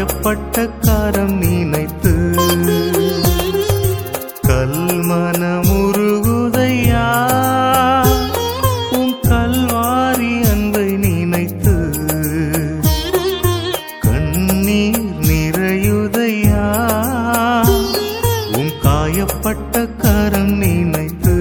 காயப்பட்ட கரம் நினைத்து கல்மனமுருகுதையா உம் கல்வாரி அன்பை நினைத்து கண்ணீர் நிறையுதையா உம் காயப்பட்ட கரம் நினைத்து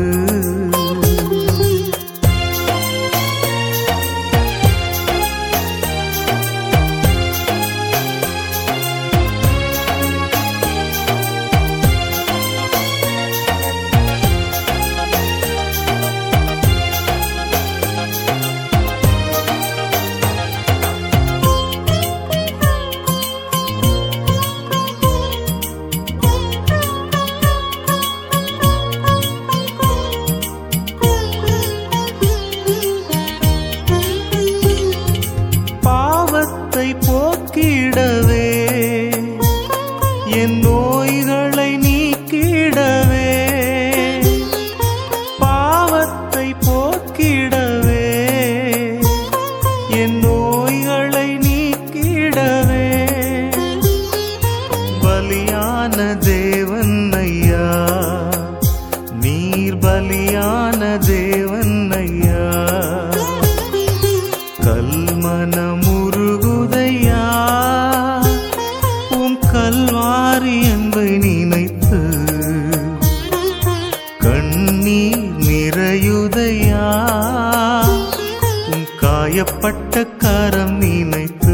பாவத்தை போக்கிடவே என் நோய்களை நீக்கிடவே பாவத்தை போக்கிடவே என் நோய்களை நீக்கிடவே பலியான தேவன் ஐயா நீர் பலியான தேவன் ஐயா கல்மனமுருகுதையா உம் கல்வாரி என்பை நினைத்து கண்ணீர் நிறையுதையா உம் காயப்பட்ட கரம் நினைத்து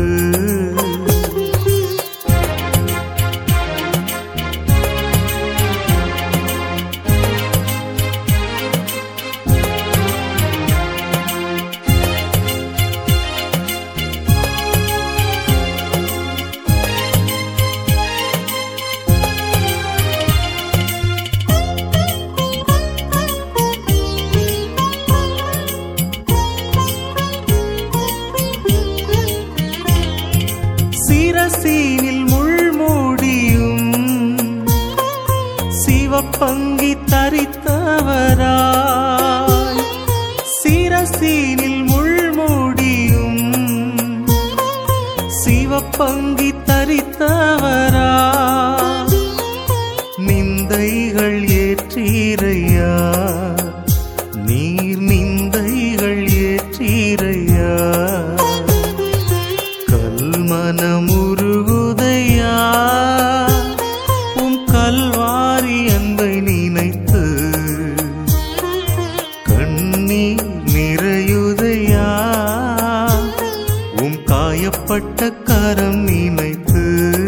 சிரசீனில் முள்மூடியும் சிவப்பங்கி தரித்தவராய் சிரசீனில் முள்மூடியும் சிவப்பங்கி தரித்தவரா நிந்தைகள் ஏற்றீரையா நீர் நிந்தைகள் ஏற்றீரையா கல்மனமுருகுதையா உம் கல்வாரி அன்பை நினைத்து கண்ணீர் நிறையுதையா உம் காயப்பட்ட கரம் நினைத்து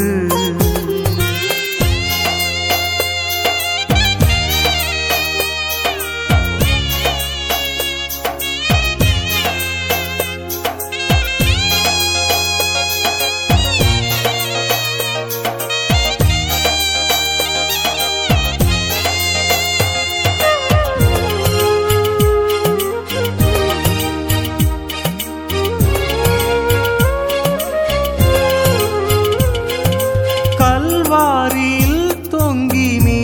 கல்வாரியில் தொங்கி நீ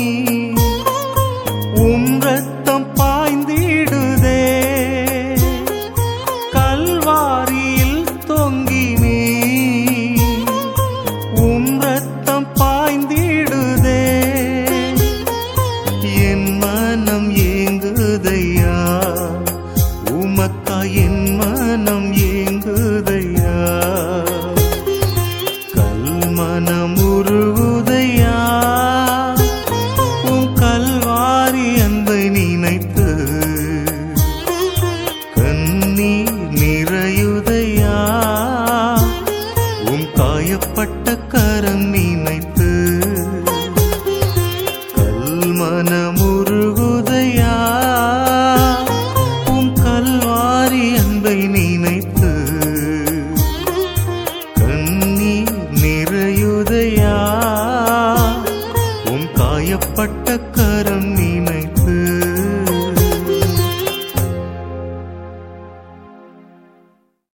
உம் ரத்தம் பாய்ந்திடுதே கல்வாரியில் தொங்கி நீ உம் ரத்தம் பாய்ந்திடுதே என் மனம் ஏங்குதையா உமக்கா என் மனம் ஏங்குதையா கல்மனமுருகுதையா உம் கல்வாரி அன்பை நினைத்து கண்ணீர் நிறையுதையா உம் காயப்பட்ட கரம் நினைத்து கல்மனமுருகுதையா உம் கல்வாரி அன்பை நினைத்து கண்ணீர் நிறையுதையா உம் காயப்பட்ட கரம் நினை